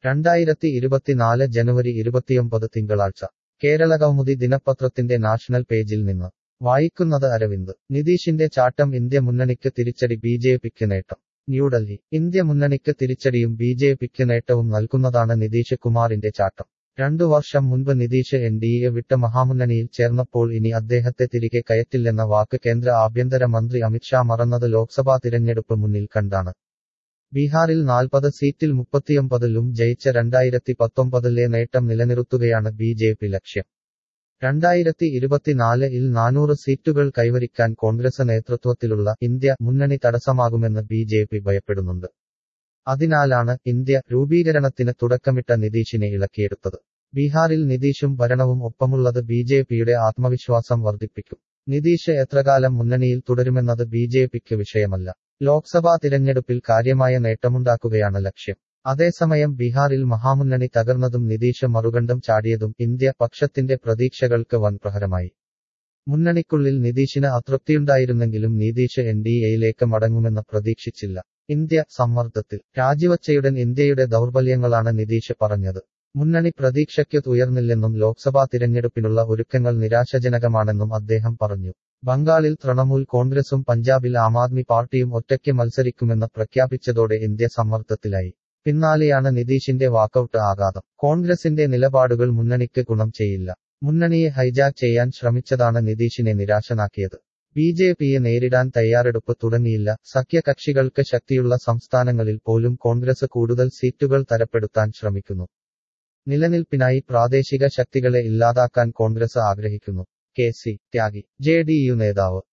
രണ്ടായിരത്തി ഇരുപത്തിനാല് ജനുവരി ഇരുപത്തിയൊമ്പത് തിങ്കളാഴ്ച കേരളകൗമുദി ദിനപത്രത്തിന്റെ നാഷണൽ പേജിൽ നിന്ന് വായിക്കുന്നത് അരവിന്ദ് നിതീഷിന്റെ ചാട്ടം ഇന്ത്യ മുന്നണിക്ക് തിരിച്ചടി ബി ജെ പിക്ക് നേട്ടം ന്യൂഡൽഹി ഇന്ത്യ മുന്നണിക്ക് തിരിച്ചടിയും ബി ജെ പിക്ക് നേട്ടവും നൽകുന്നതാണ് നിതീഷ് കുമാറിന്റെ ചാട്ടം രണ്ടു വർഷം മുൻപ് നിതീഷ് എൻ ഡി എ വിട്ട മഹാമുന്നണിയിൽ ചേർന്നപ്പോൾ ഇനി അദ്ദേഹത്തെ തിരികെ കയറ്റില്ലെന്ന വാക്ക് കേന്ദ്ര ആഭ്യന്തര മന്ത്രി അമിത്ഷാ മറന്നത് ലോക്സഭാ തിരഞ്ഞെടുപ്പ് മുന്നിൽ കണ്ടാണ് ബീഹാറിൽ നാൽപ്പത് സീറ്റിൽ മുപ്പത്തിയൊമ്പതിലും ജയിച്ച രണ്ടായിരത്തി പത്തൊമ്പതിലെ നേട്ടം നിലനിർത്തുകയാണ് ബി ജെ പി ലക്ഷ്യം രണ്ടായിരത്തി ഇരുപത്തിനാല് ഇൽ നാനൂറ് സീറ്റുകൾ കൈവരിക്കാൻ കോൺഗ്രസ് നേതൃത്വത്തിലുള്ള ഇന്ത്യ മുന്നണി തടസ്സമാകുമെന്ന് ബി ജെ പി ഭയപ്പെടുന്നുണ്ട് അതിനാലാണ് ഇന്ത്യ രൂപീകരണത്തിന് തുടക്കമിട്ട നിതീഷിനെ ഇളക്കിയെടുത്തത് ബീഹാറിൽ നിതീഷും ഭരണവും ഒപ്പമുള്ളത് ബി ജെ പിയുടെ ആത്മവിശ്വാസം വർദ്ധിപ്പിക്കും നിതീഷ് എത്രകാലം മുന്നണിയിൽ തുടരുമെന്നത് ബി ജെ പിക്ക് വിഷയമല്ല ലോക്സഭാ തിരഞ്ഞെടുപ്പിൽ കാര്യമായ നേട്ടമുണ്ടാക്കുകയാണ് ലക്ഷ്യം അതേസമയം ബീഹാറിൽ മഹാമുന്നണി തകർന്നതും നിതീഷ് മറുകണ്ഠം ചാടിയതും ഇന്ത്യ പക്ഷത്തിന്റെ പ്രതീക്ഷകൾക്ക് വൻ പ്രഹരമായി മുന്നണിക്കുള്ളിൽ നിതീഷിന് അതൃപ്തിയുണ്ടായിരുന്നെങ്കിലും നിതീഷ് എൻ ഡി എയിലേക്ക് മടങ്ങുമെന്ന് പ്രതീക്ഷിച്ചില്ല ഇന്ത്യ സമ്മർദ്ദത്തിൽ രാജിവച്ചയുടൻ ഇന്ത്യയുടെ ദൗർബല്യങ്ങളാണ് നിതീഷ് പറഞ്ഞത് മുന്നണി പ്രതീക്ഷയ്ക്ക് ഉയർന്നില്ലെന്നും ലോക്സഭാ തിരഞ്ഞെടുപ്പിനുള്ള ഒരുക്കങ്ങൾ നിരാശജനകമാണെന്നും അദ്ദേഹം പറഞ്ഞു ബംഗാളിൽ തൃണമൂൽ കോൺഗ്രസും പഞ്ചാബിൽ ആം ആദ്മി പാർട്ടിയും ഒറ്റയ്ക്ക് മത്സരിക്കുമെന്ന് പ്രഖ്യാപിച്ചതോടെ ഇന്ത്യ സമ്മർദ്ദത്തിലായി പിന്നാലെയാണ് നിതീഷിന്റെ വാക്കൌട്ട് ആഘാതം കോൺഗ്രസിന്റെ നിലപാടുകൾ മുന്നണിക്ക് ഗുണം ചെയ്യില്ല മുന്നണിയെ ഹൈജാക്ക് ചെയ്യാൻ ശ്രമിച്ചതാണ് നിതീഷിനെ നിരാശനാക്കിയത് ബി ജെ പിയെ നേരിടാൻ തയ്യാറെടുപ്പ് തുടങ്ങിയില്ല സഖ്യകക്ഷികൾക്ക് ശക്തിയുള്ള സംസ്ഥാനങ്ങളിൽ പോലും കോൺഗ്രസ് കൂടുതൽ സീറ്റുകൾ തരപ്പെടുത്താൻ ശ്രമിക്കുന്നു നിലനിൽപ്പിനായി പ്രാദേശിക ശക്തികളെ ഇല്ലാതാക്കാൻ കോൺഗ്രസ് ആഗ്രഹിക്കുന്നു K C Tyagi J D U നേതാവ്